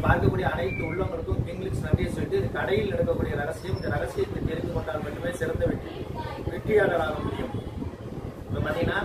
பார்க்கக்கூடிய அனைத்து உள்ளவங்களுக்கும் கிங்லிக்ஸ் நன்றியை சொல்லிட்டு இது கடையில் நடக்கக்கூடிய ரகசியம் இந்த ரகசியத்தை தெரிந்து கொண்டால் மட்டுமே சிறந்த வெற்றி வெற்றியாளராக முடியும் இப்போ பார்த்தீங்கன்னா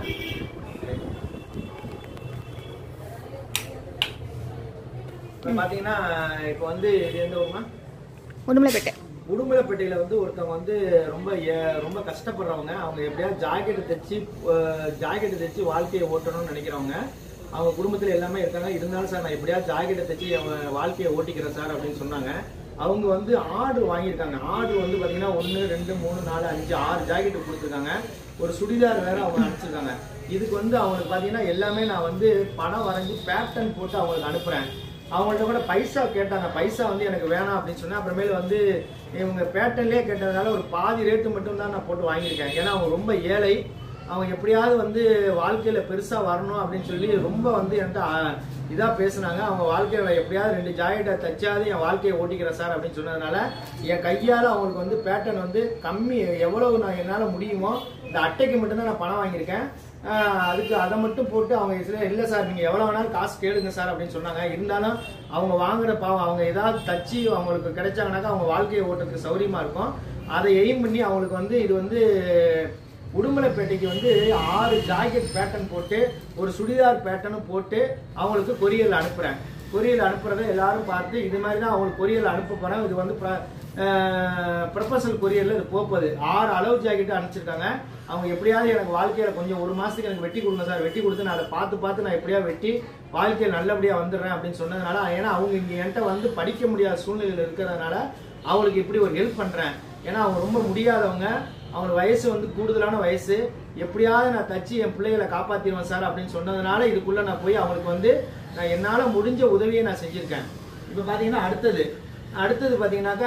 இப்போ பார்த்தீங்கன்னா இப்போ வந்து இது எந்த ஊருமா உடுமலைப்பேட்டை உடுமலைப்பேட்டையில வந்து ஒருத்தவங்க வந்து ரொம்ப ஏ- ரொம்ப கஷ்டப்படுறவங்க அவங்க எப்படியாவது ஜாக்கெட் தைச்சு ஜாக்கெட் தைச்சு வாழ்க்கையை ஓட்டணும்னு நினைக்கிறவங்க அவங்க குடும்பத்துல எல்லாமே இருக்காங்க இருந்தாலும் சார் நான் எப்படியாவது ஜாக்கெட்டை தைச்சு என் வாழ்க்கையை ஓட்டிக்கிறேன் சார் அப்படின்னு சொன்னாங்க அவங்க வந்து ஆர்டர் வாங்கியிருக்காங்க ஆர்டர் வந்து பாத்தீங்கன்னா ஒன்று ரெண்டு மூணு நாலு அஞ்சு ஆறு ஜாக்கெட் கொடுத்துருக்காங்க ஒரு சுடிதார் வேற அவங்க அனுப்பிச்சிருக்காங்க இதுக்கு வந்து அவங்களுக்கு பாத்தீங்கன்னா எல்லாமே நான் வந்து படம் வரைஞ்சி பேட்டர்ன் போட்டு அவங்களுக்கு அனுப்புறேன் அவங்கள்ட்ட கூட பைசா கேட்டாங்க பைசா வந்து எனக்கு வேணாம் அப்படின்னு சொன்னா அப்புறமேல வந்து இவங்க பேட்டர்ன்லேயே கேட்டதுனால ஒரு பாதி ரேட்டு மட்டும் தான் நான் போட்டு வாங்கியிருக்கேன் ஏன்னா அவங்க ரொம்ப ஏழை அவங்க எப்படியாவது வந்து வாழ்க்கையில பெருசா வரணும் அப்படின்னு சொல்லி ரொம்ப வந்து என்கிட்ட ஆ, இதா பேசுனாங்க அவங்க வாழ்க்கையில எப்படியாவது ரெண்டு ஜாக்கெட்டை தச்சாவது என் வாழ்க்கையை ஓட்டிக்கிறேன் சார் அப்படின்னு சொன்னதுனால என் கையால அவங்களுக்கு வந்து பேட்டர்ன் வந்து கம்மி எவ்வளவு நான் என்னால முடியுமோ இந்த அட்டைக்கு மட்டும்தான் நான் பணம் வாங்கியிருக்கேன் ஆஹ் அதுக்கு அதை மட்டும் போட்டு அவங்க சில இல்லை சார் நீங்கள் எவ்வளோ வேணாலும் காசு கேளுங்க சார் அப்படின்னு சொன்னாங்க இருந்தாலும் அவங்க வாங்குற பாவம் அவங்க ஏதாவது தச்சு அவங்களுக்கு கிடைச்சாங்கனாக்கா அவங்க வாழ்க்கையை ஓட்டுறதுக்கு சௌரியமா இருக்கும் அதை எய்ம் பண்ணி அவங்களுக்கு வந்து இது வந்து உடுமலைப்பேட்டைக்கு வந்து ஆறு ஜாக்கெட் பேட்டர்ன் போட்டு ஒரு சுடிதார் பேட்டர்னும் போட்டு அவங்களுக்கு கொரியரில் அனுப்புகிறேன் கொரியரில் அனுப்புறதை எல்லாரும் பார்த்து இது மாதிரி தான் அவங்களுக்கு கொரியரில் அனுப்ப போகிறேன் இது வந்து ப்ரொபசல் கொரியரில் இது போகுது ஆறு அளவு ஜாக்கெட் அனுப்பிச்சிருக்காங்க அவங்க எப்படியாவது எனக்கு வாழ்க்கையில் கொஞ்சம் ஒரு மாதத்துக்கு எனக்கு வெட்டி கொடுங்க சார் வெட்டி கொடுத்து நான் அதை பார்த்து பார்த்து நான் எப்படியாவது வெட்டி வாழ்க்கையில் நல்லபடியாக வந்துடுறேன் அப்படின்னு சொன்னதுனால ஏன்னா அவங்க இங்கே என்கிட்ட வந்து படிக்க முடியாத சூழ்நிலையில் இருக்கிறதுனால அவங்களுக்கு இப்படி ஒரு ஹெல்ப் பண்ணுறேன் ஏன்னா அவங்க ரொம்ப முடியாதவங்க அவங்க வயசு வந்து கூடுதலான வயசு எப்படியாவது நான் தச்சு என் பிள்ளைகளை காப்பாத்திடுவேன் சார் அப்படின்னு சொன்னதுனால இதுக்குள்ள நான் போய் அவங்களுக்கு வந்து நான் என்னால முடிஞ்ச உதவியை நான் செஞ்சிருக்கேன் இப்போ பாத்தீங்கன்னா அடுத்தது அடுத்தது பாத்தீங்கன்னாக்கா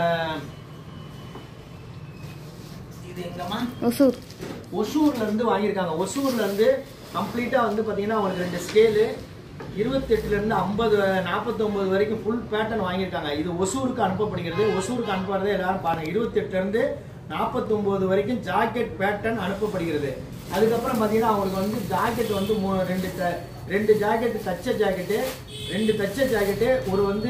இது எங்கம்மா ஒசூர் ஒசூர்ல இருந்து வாங்கியிருக்காங்க ஒசூர்ல இருந்து கம்ப்ளீட்டா வந்து பாத்தீங்கன்னா அவங்களுக்கு ரெண்டு ஸ்கேலு இருபத்தெட்டுல இருந்து ஐம்பது நாற்பத்தொன்பது வரைக்கும் ஃபுல் பேட்டர்ன் வாங்கியிருக்காங்க இது ஒசூருக்கு அனுப்பப்படுகிறது ஒசூருக்கு அனுப்புறதை எல்லாரும் பாருங்க இருபத்தெட்டுல இருந்து நாற்பத்தொன்பது வரைக்கும் ஜாக்கெட் பேட்டர்ன் அனுப்பப்படுகிறது அதுக்கப்புறம் பாத்தீங்கன்னா அவங்களுக்கு வந்து ஜாக்கெட் வந்து மூ- ரெண்டு த- ரெண்டு ஜாக்கெட் தச்ச ஜாக்கெட்டு ரெண்டு தச்ச ஜாக்கெட்டு ஒரு வந்து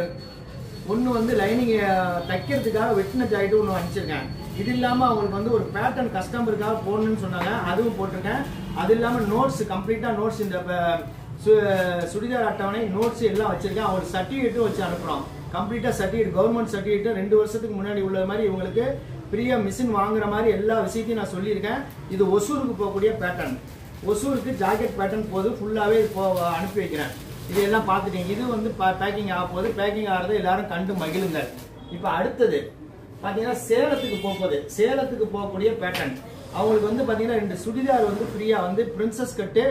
ஒன்று வந்து லைனிங் தைக்கிறதுக்காக வெட்டின ஜாக்கெட்டு ஒன்று அனுப்பிச்சிருக்கேன் இது இல்லாமல் அவங்களுக்கு வந்து ஒரு பேட்டர்ன் கஸ்டமருக்காக போடணும்னு சொன்னாங்க அதுவும் போட்டிருக்கேன் அது இல்லாமல் நோட்ஸ் கம்ப்ளீட்டாக நோட்ஸ் இந்த ப- சு- சுடிதார் அட்டவணை நோட்ஸ் எல்லாம் வச்சிருக்கேன் அவங்களுக்கு சர்டிஃபிகேட்டும் வச்சு அனுப்புகிறோம் கம்ப்ளீட்டாக சர்டிஃபிகேட் கவர்மெண்ட் சர்டிஃபிகேட் ரெண்டு வருஷத்துக்கு முன்னாடி உள்ள மாதிரி இவங்களுக்கு ஃப்ரீயாக மிஷின் வாங்குற மாதிரி எல்லா விஷயத்தையும் நான் சொல்லியிருக்கேன் இது ஒசூருக்கு போகக்கூடிய பேட்டர்ன் ஒசூருக்கு ஜாக்கெட் பேட்டர்ன் போது ஃபுல்லாகவே போ அனுப்பி வைக்கிறேன் இதெல்லாம் பார்த்துட்டீங்க இது வந்து பேக்கிங் ஆக போகுது பேக்கிங் ஆகிறத எல்லாரும் கண்டு மகிழுங்கள் இப்போ அடுத்தது பார்த்தீங்கன்னா சேலத்துக்கு போகுது சேலத்துக்கு போகக்கூடிய பேட்டர்ன் அவங்களுக்கு வந்து பார்த்தீங்கன்னா ரெண்டு சுடிதார் வந்து ஃப்ரீயாக வந்து பிரின்சஸ் கட்டு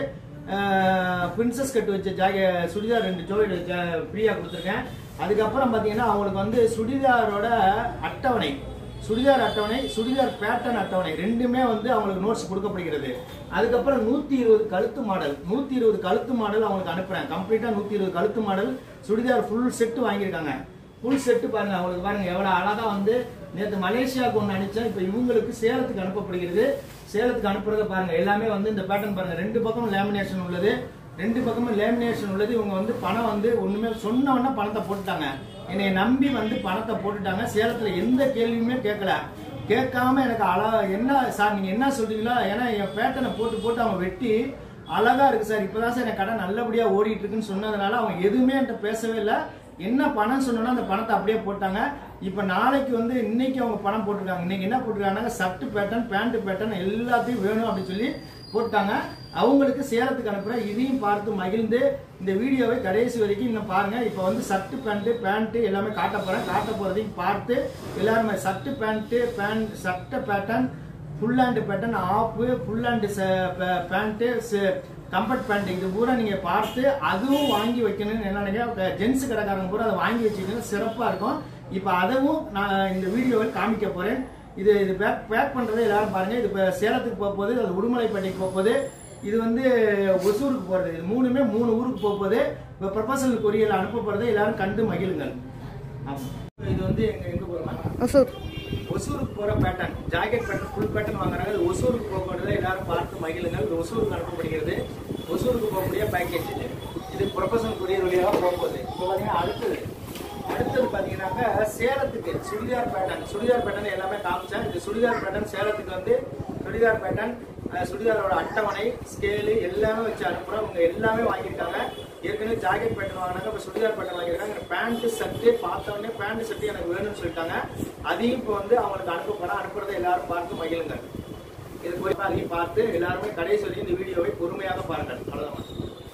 பிரின்சஸ் கட்டு வச்ச ஜாக சுடிதார் ரெண்டு ஜோடி ஃப்ரீயாக கொடுத்துருக்கேன் அதுக்கப்புறம் பார்த்தீங்கன்னா அவங்களுக்கு வந்து சுடிதாரோட அட்டவணை சுடிதார் அட்டவணை சுடிதார் பேட்டர்ன் அட்டவணை ரெண்டுமே வந்து அவங்களுக்கு நோட்ஸ் கொடுக்கப்படுகிறது அதுக்கப்புறம் நூத்தி இருபது கழுத்து மாடல் நூத்தி இருபது கழுத்து மாடல் அவங்களுக்கு அனுப்புறேன் கம்ப்ளீட்டா நூத்தி இருபது கழுத்து மாடல் சுடிதார் ஃபுல் செட்டு வாங்கியிருக்காங்க ஃபுல் செட்டு பாருங்க அவங்களுக்கு பாருங்க எவ்வளவு அழகா வந்து நேற்று மலேசியாவுக்கு ஒன்று அனுப்பிச்சேன் இப்போ இவங்களுக்கு சேலத்துக்கு அனுப்பப்படுகிறது சேலத்துக்கு அனுப்புறத பாருங்க எல்லாமே வந்து இந்த பேட்டர்ன் பாருங்க ரெண்டு பக்கம் லேமினேஷன் உள்ளது ரெண்டு பக்கமும் லேமினேஷன் உள்ளது இவங்க வந்து பணம் வந்து ஒண்ணுமே சொன்ன உடனே பணத்தை போட்டுட்டாங்க என்னை நம்பி வந்து பணத்தை போட்டுட்டாங்க சேலத்துல எந்த கேள்வியுமே கேட்கல கேட்காம எனக்கு அழ என்ன சார் நீங்க என்ன சொல்றீங்களா ஏன்னா என் பேட்டனை போட்டு போட்டு அவங்க வெட்டி அழகா இருக்கு சார் இப்பதான் சார் என் கடை நல்லபடியா ஓடிட்டு இருக்குன்னு சொன்னதுனால அவங்க எதுவுமே என்கிட்ட பேசவே இல்லை என்ன பணம் சொன்னோன்னா அந்த பணத்தை அப்படியே போட்டாங்க இப்போ நாளைக்கு வந்து இன்னைக்கு அவங்க பணம் போட்டிருக்காங்க இன்னைக்கு என்ன போட்டிருக்காங்க சர்ட் பேட்டர்ன் பேண்ட் பேட்டர்ன் எல்லாத்தையும் வேணும் அப்படின்னு சொல்லி போட்டாங்க அவங்களுக்கு சேலத்துக்கு அனுப்புறேன் இதையும் பார்த்து மகிழ்ந்து இந்த வீடியோவை கடைசி வரைக்கும் இன்னும் பாருங்க இப்போ வந்து சர்ட் பேண்ட் பேண்ட் எல்லாமே காட்ட போறேன் காட்ட போறதையும் பார்த்து எல்லாருமே சர்ட் பேண்ட் பேண்ட் சட்ட pattern full hand pattern half full hand pant comfort pant இது பூரா நீங்க பார்த்து அதுவும் வாங்கி வைக்கணும்னு என்ன நினைக்கிறேன் ஜென்ஸ் கடைக்காரங்க பூரா அதை வாங்கி வச்சுக்கிட்டு சிறப்பா இருக்கும் இப்போ அதுவும் நான் இந்த வீடியோவில் காமிக்க போறேன் இது இது பேக் பேக் பண்றதை எல்லாரும் பாருங்க இது இப்போ சேலத்துக்கு போக போகுது அது உடுமலைப்பேட்டைக்கு போக போகுது இது வந்து ஒசூருக்கு போறது இது மூணுமே மூணு ஊருக்கு போக போகுது இப்போ ப்ரொபஷனல் கொரியரில் அனுப்ப போறதை எல்லாரும் கண்டு மகிழுங்கள் ஆமா இது வந்து எங்க எங்க போறோமா ஒசூர் ஒசூருக்கு போற pattern jacket pattern full pattern வாங்குறாங்க இது ஒசூருக்கு போகக்கூடியதை எல்லாரும் பார்த்து மகிழுங்கள் இது ஒசூருக்கு அனுப்பப்படுகிறது ஒசூருக்கு போகக்கூடிய பேக்கேஜ் இது இது ப்ரொஃபஷனல் கொரியர் வழியாக போகும்போது இப்போ பார்த்தீங்கன்னா அடுத்தது அடுத்தது பார்த்தீங்கன்னாக்கா சேலத்துக்கு சுடிதார் பேட்டர்ன் சுடிதார் பேட்டர்ன் எல்லாமே காமிச்சேன் இந்த சுடிதார் பேட்டர்ன் சேலத்துக்கு வந்து சுடிதார் பேட்டர்ன் சுடிதாரோட அட்டவணை ஸ்கேலு எல்லாமே வச்சு அனுப்புகிறோம் இவங்க எல்லாமே வாங்கியிருக்காங்க ஏற்கனவே ஜாக்கெட் பேட்டர்ன் வாங்கினாங்க இப்போ சுடிதார் பேட்டர்ன் வாங்கியிருக்காங்க பேண்ட் ஷர்ட்டு பார்த்தோன்னே பேண்ட் ஷர்ட்டு எனக்கு வேணும்னு சொல்லிட்டாங்க அதையும் இப்போ வந்து அவங்களுக்கு அனுப்ப போகிறேன் அனுப்புறதை எல்லாரும் பார்த்து மகிழுங்க இது குறிப்பாக அதையும் பார்த்து எல்லாருமே கடைசி வரையும் இந்த வீடியோவை பொறுமையாக பாருங்கள் அவ்வளோதான்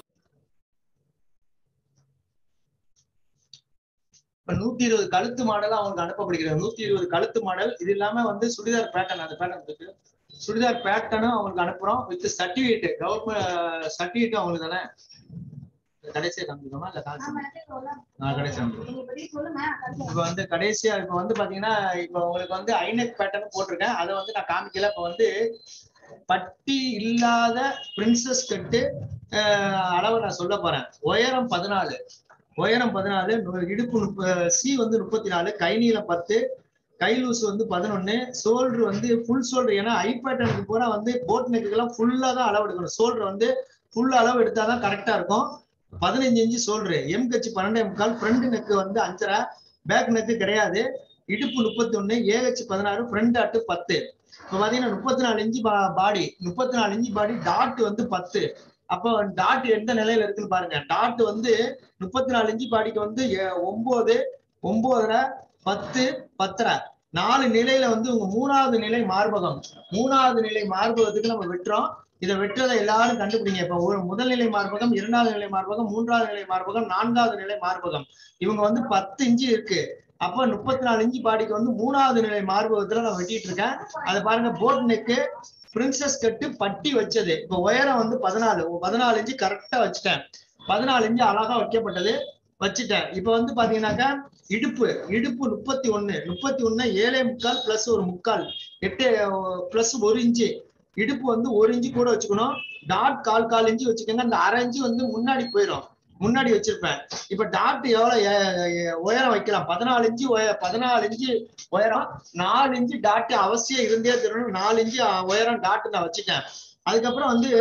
இப்ப நூத்தி இருபது கழுத்து மாடல் அவங்களுக்கு அனுப்பப்படுகிறது நூத்தி இருபது கழுத்து மாடல் இது இல்லாம வந்து சுடிதார் பேட்டர்ன் அந்த பேட்டர்ன் இருக்கு சுடிதார் பேட்டர்னும் அவங்களுக்கு அனுப்புறோம் வித் சர்டிபிகேட் கவர்மெண்ட் சர்டிபிகேட் அவங்களுக்கு தானே கடைசியா காமிக்கணுமா இல்ல காமிச்சு கடைசியா இப்ப வந்து கடைசியா இப்ப வந்து பாத்தீங்கன்னா இப்ப உங்களுக்கு வந்து ஐநெக் பேட்டர்ன் போட்டிருக்கேன் அதை வந்து நான் காமிக்கல இப்ப வந்து பட்டி இல்லாத பிரின்சஸ் கட்டு அளவை நான் சொல்ல போறேன் உயரம் பதினாலு உயரம் பதினாலு இடுப்பு முப்ப சி வந்து முப்பத்தி நாலு கை நீளம் பத்து கை லூஸ் வந்து பதினொன்னு சோல்டர் வந்து ஃபுல் சோல்டர் ஏன்னா ஐ பேட்டர்னுக்கு போனா வந்து போட் நெக்குக்கெல்லாம் ஃபுல்லா தான் அளவு எடுக்கணும் சோல்டர் வந்து ஃபுல் அளவு எடுத்தாதான் கரெக்டா இருக்கும் பதினஞ்சு இன்ச்சு சோல்டர் எம் கட்சி பன்னெண்டே முக்கால் ஃப்ரண்ட் நெக்கு வந்து அஞ்சரை பேக் நெக்கு கிடையாது இடுப்பு முப்பத்தி ஒண்ணு ஏஹெச் பதினாறு ஃப்ரண்ட் ஆட்டு பத்து இப்போ பாத்தீங்கன்னா முப்பத்தி நாலு இன்ச்சு பாடி முப்பத்தி நாலு இன்ச்சு பாடி டாட் வந்து பத்து அப்போ டாட் எந்த நிலையில இருக்குன்னு பாருங்க டாட் வந்து முப்பத்தி நாலு இன்ச்சு பாடிக்கு வந்து ஒன்பது ஒன்பதரை பத்து பத்தரை நாலு நிலையில வந்து உங்க மூணாவது நிலை மார்பகம் மூணாவது நிலை மார்பகத்துக்கு நம்ம வெட்டுறோம் இதை வெட்டுறதை எல்லாரும் கண்டுபிடிங்க இப்ப ஒரு முதல் நிலை மார்பகம் இரண்டாவது நிலை மார்பகம் மூன்றாவது நிலை மார்பகம் நான்காவது நிலை மார்பகம் இவங்க வந்து பத்து இன்ச்சு இருக்கு அப்ப முப்பத்தி நாலு இன்ச்சு பாடிக்கு வந்து மூணாவது நிலை மார்பகத்துல நான் வெட்டிட்டு இருக்கேன் அதை பாருங்க போட் நெக்கு பிரின்சஸ் கட்டு பட்டி வச்சது இப்ப உயரம் வந்து பதினாலு பதினாலு இன்ச்சு கரெக்டா வச்சுட்டேன் பதினாலு இன்ச்சு அழகா வைக்கப்பட்டது வச்சுட்டேன் இப்ப வந்து பாத்தீங்கன்னாக்கா இடுப்பு இடுப்பு முப்பத்தி ஒண்ணு முப்பத்தி ஒண்ணு ஏழே முக்கால் பிளஸ் ஒரு முக்கால் எட்டு பிளஸ் ஒரு இன்ச்சு இடுப்பு வந்து ஒரு இன்ச்சு கூட வச்சுக்கணும் டாட் கால் கால் இன்ச்சு வச்சுக்கோங்க அந்த அரை இன்ச்சு வந்து முன்னாடி போயிடும் முன்னாடி வச்சிருப்பேன் இப்ப டாட் எவ்வளவு உயரம் வைக்கலாம் பதினாலு இன்ச்சு பதினாலு இன்ச்சு உயரம் நாலு இன்ச்சு டாட் அவசியம் இருந்தே தரணும் நாலு இன்ச்சு உயரம் டாட் நான் வச்சுட்டேன் அதுக்கப்புறம் வந்து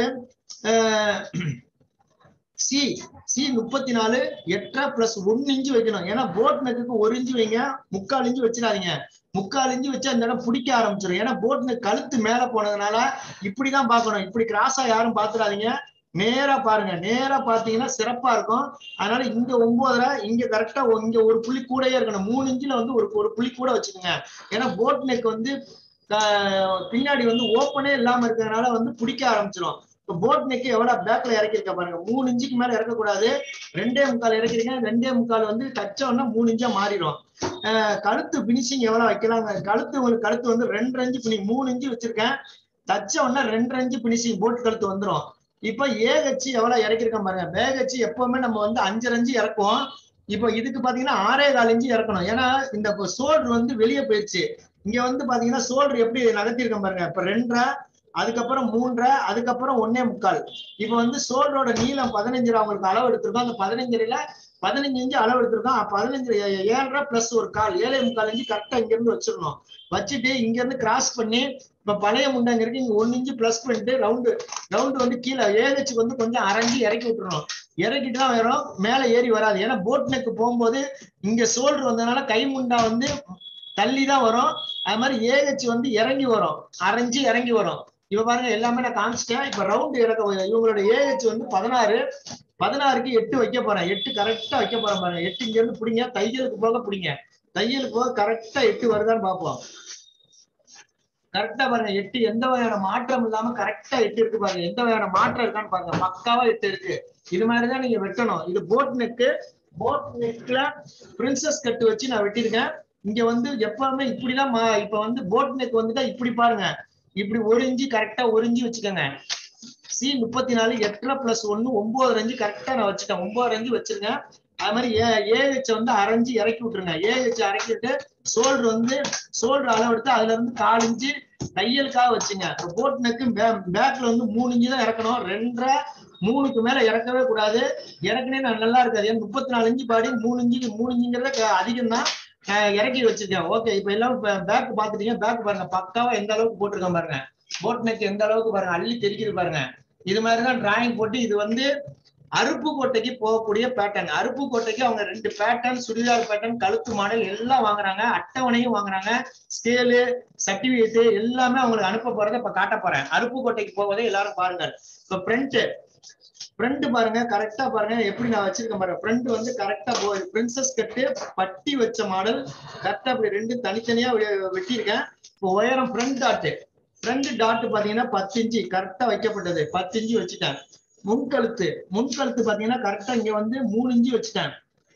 சி சி முப்பத்தி நாலு எட்டரை பிளஸ் ஒன்னு இன்ச்சு வைக்கணும் ஏன்னா போட் நெக்குக்கு ஒரு இன்ச்சு வைங்க முக்கால் இன்ச்சு வச்சிடாதீங்க முக்கால் இன்ச்சு வச்சு அந்த இடம் பிடிக்க ஆரம்பிச்சிடும் ஏன்னா போட் நெக் கழுத்து மேல போனதுனால இப்படிதான் பார்க்கணும் இப்படி கிராஸா யாரும் பாத்துடாதீங்க நேரா பாருங்க நேரா பாத்தீங்கன்னா சிறப்பா இருக்கும் அதனால இங்க ஒன்பதரை இங்க கரெக்டா இங்க ஒரு புள்ளி கூடயே இருக்கணும் மூணு இன்ச்சுல வந்து ஒரு ஒரு புள்ளி கூட வச்சுக்கோங்க ஏன்னா போட் நெக் வந்து பின்னாடி வந்து ஓப்பனே இல்லாம இருக்கிறதுனால வந்து பிடிக்க ஆரம்பிச்சிடும் இப்போ போட் நெக் எவ்வளவு பேக்ல இறக்கிருக்க பாருங்க மூணு இன்ச்சுக்கு மேல இறக்கக்கூடாது ரெண்டே முக்கால் இறக்கிறீங்க ரெண்டே முக்கால் வந்து தச்சோன்னா மூணு இன்ச்சா மாறிடும் கழுத்து பினிஷிங் எவ்வளவு வைக்கலாங்க கழுத்து உங்களுக்கு கழுத்து வந்து ரெண்டு இன்ச்சு பினி மூணு இன்ச்சு வச்சிருக்கேன் தச்ச உடனே ரெண்டு இன்ச்சு பினிஷிங் போட் கழுத்து வந்துடும் இப்ப ஏகச்சு எவ்வளவு இறக்கிருக்கோம் பாருங்க வேகச்சு எப்பவுமே நம்ம வந்து அஞ்சரை அஞ்சு இறக்குவோம் இப்போ இதுக்கு பாத்தீங்கன்னா ஆறே கால் இன்ச்சு இறக்கணும் ஏன்னா இந்த சோல்டர் வந்து வெளியே போயிடுச்சு இங்க வந்து பாத்தீங்கன்னா சோல்டர் எப்படி நகர்த்திருக்கோம் பாருங்க இப்ப ரெண்டரை அதுக்கப்புறம் மூன்றரை அதுக்கப்புறம் ஒன்னே முக்கால் இப்ப வந்து சோல்டரோட நீளம் பதினஞ்சு அவங்களுக்கு அளவு எடுத்திருக்கோம் அந்த பதினஞ்சுல பதினஞ்சு இன்ச்சு அளவு எடுத்திருக்கோம் பதினஞ்சு ஏழரை பிளஸ் ஒரு கால் ஏழை முக்கால் இன்ச்சு கரெக்டா இங்க இருந்து வச்சிடணும் வச்சுட்டு இங்க இருந்து கிராஸ் பண்ணி இப்ப பழைய முண்டங்க இருக்கு இங்க ஒன்னு இன்ச்சு பிளஸ் பண்ணிட்டு ரவுண்டு ரவுண்டு வந்து கீழே ஏகச்சுக்கு வந்து கொஞ்சம் அரைஞ்சி இறக்கி விட்டுறணும் இறக்கிட்டு தான் வரும் மேல ஏறி வராது ஏன்னா போட் நெக்கு போகும்போது இங்க சோல்டர் வந்ததுனால கை முண்டா வந்து தள்ளி தான் வரும் அது மாதிரி ஏகச்சு வந்து இறங்கி வரும் அரைஞ்சு இறங்கி வரும் இப்ப பாருங்க எல்லாமே நான் காமிச்சிட்டேன் இப்ப ரவுண்ட் இறக்க இவங்களோட ஏஹெச் வந்து பதினாறு பதினாறுக்கு எட்டு வைக்க போறேன் எட்டு கரெக்டா வைக்க போறேன் பாருங்க எட்டு இங்க இருந்து பிடிங்க தையலுக்கு போக பிடிங்க தையலுக்கு போக கரெக்டா எட்டு வருதான்னு பார்ப்போம் கரெக்டா பாருங்க எட்டு எந்த வகையான மாற்றம் இல்லாம கரெக்டா எட்டு இருக்கு பாருங்க எந்த வகையான மாற்றம் இருக்கான்னு பாருங்க பக்காவா எட்டு இருக்கு இது மாதிரிதான் நீங்க வெட்டணும் இது போட் நெக்கு போட் நெக்ல பிரின்சஸ் கட்டு வச்சு நான் வெட்டியிருக்கேன் இங்க வந்து எப்பவுமே இப்படிதான் இப்ப வந்து போட் நெக் வந்துட்டா இப்படி பாருங்க இப்படி ஒரு இன்ச்சு கரெக்டா ஒரு இன்ச்சு வச்சுக்கோங்க சி முப்பத்தி நாலு எட்டரை பிளஸ் ஒன்னு ஒன்பது அஞ்சு கரெக்டா நான் வச்சுட்டேன் ஒன்பது அஞ்சு வச்சிருங்க அது மாதிரி ஏ ஏஹெச் வந்து அரைஞ்சு இறக்கி விட்டுருங்க ஏஹெச் இறக்கிட்டு சோல்டர் வந்து சோல்டர் அளவு எடுத்து அதுல இருந்து கால் இன்ச்சு தையலுக்காக வச்சுங்க போட் நெக்கு பேக்ல வந்து மூணு இன்ச்சு தான் இறக்கணும் ரெண்டரை மூணுக்கு மேல இறக்கவே கூடாது இறக்குனே நல்லா இருக்காது ஏன்னா முப்பத்தி நாலு இன்ச்சு பாடி மூணு இன்ச்சு மூணு இன்ச்சுங்கிறத அதிகம் தான் இறக்கி வச்சிருக்கேன் ஓகே இப்ப எல்லாம் பேக் பாத்துட்டீங்க பேக் பாருங்க பக்காவா எந்த அளவுக்கு போட்டிருக்கேன் பாருங்க போட் நெக் எந்த அளவுக்கு பாருங்க அள்ளி தெரிக்குது பாருங்க இது மாதிரிதான் டிராயிங் போட்டு இது வந்து அருப்புக்கோட்டைக்கு போகக்கூடிய பேட்டர்ன் அருப்புக்கோட்டைக்கு அவங்க ரெண்டு பேட்டர்ன் சுடிதார் பேட்டர்ன் கழுத்து மாடல் எல்லாம் வாங்குறாங்க அட்டவணையும் வாங்குறாங்க ஸ்கேலு சர்டிபிகேட் எல்லாமே அவங்களுக்கு அனுப்ப போறதை இப்ப காட்ட போறேன் அருப்புக்கோட்டைக்கு போவதை எல்லாரும் பாருங்க இப்ப ஃப்ரண்ட் ஃப்ரண்ட் பாருங்க கரெக்டா பாருங்க எப்படி நான் வச்சிருக்கேன் பாருங்க ஃப்ரண்ட் வந்து கரெக்டா போகுது பிரின்சஸ் கட்டு பட்டி வச்ச மாடல் கரெக்டா இப்படி ரெண்டு தனித்தனியா வெ- வெட்டியிருக்கேன் இப்போ உயரம் ஃப்ரண்ட் டாட் ஃப்ரண்ட் டாட் பாத்தீங்கன்னா பத்து இன்ச்சு கரெக்டா வைக்கப்பட்டது பத்து இன்ச்சு வச்சுட்டேன் முன்கழுத்து முன்கழுத்து பாத்தீங்கன்னா கரெக்டா இங்க வந்து மூணு இன்ச்சு வச்சுட்டேன்